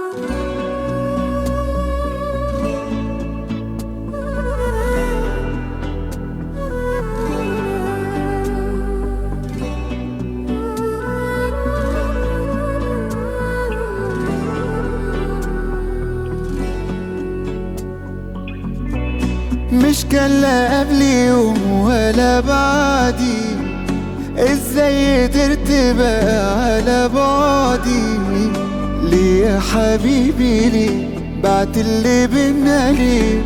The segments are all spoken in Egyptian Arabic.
مش كان لا قبلي يوم ولا بعدي ازاي قدرت بقى على بعدي ليه يا حبيبي ليه بعت اللي بينا ليه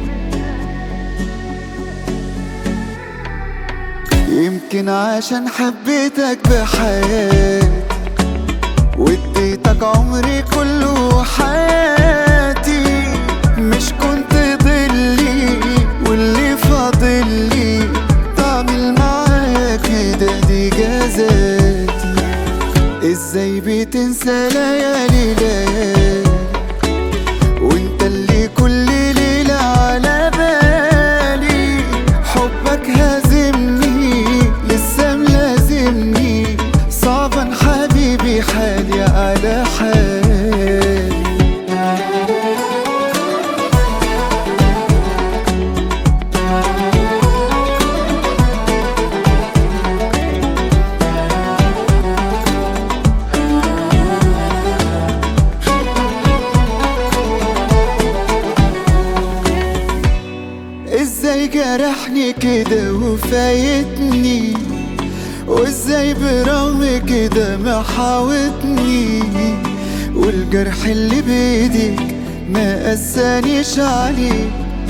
يمكن عشان حبيتك بحياتي واديتك عمري كله وحياتي مش كنت ضلي واللي فاضلي تعمل معايا كده دي جزاتي ازاي بتنسى ليالي ليالي وانت اللي كل ليلة على بالي حبك هازمني لسه ملازمني صعبا حبيبي حالي على حالي ازاي جرحني كده وفايتني وازاي برغم كده محاوطني والجرح اللي بايدك ما قسانيش عليك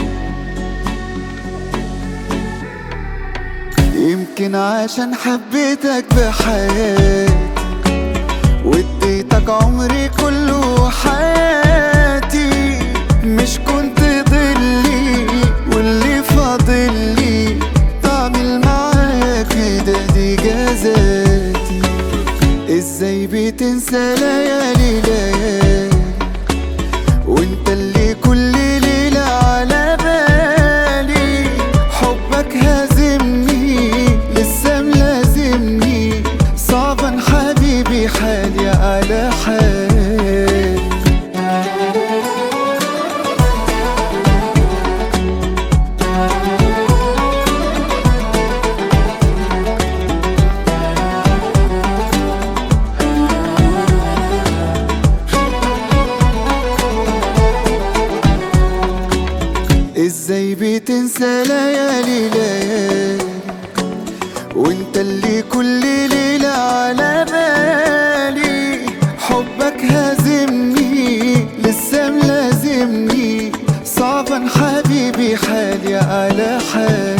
يمكن عشان حبيتك بحياتي واديتك عمري كله وحياتي مش كنت ضلي واللي فاضلي تعمل معايا كده دي جزاتي ازاي بتنسى ليالي ليالي وانت اللي كل ليلة على بالي حبك هازمني لسه ملازمني صعبا حبيبي حالي على حالي ازاي بتنسى ليالي ليالي وانت اللي كل ليلة على بالي حبك هازمني لسه ملازمني صعبا حبيبي حالي على حالي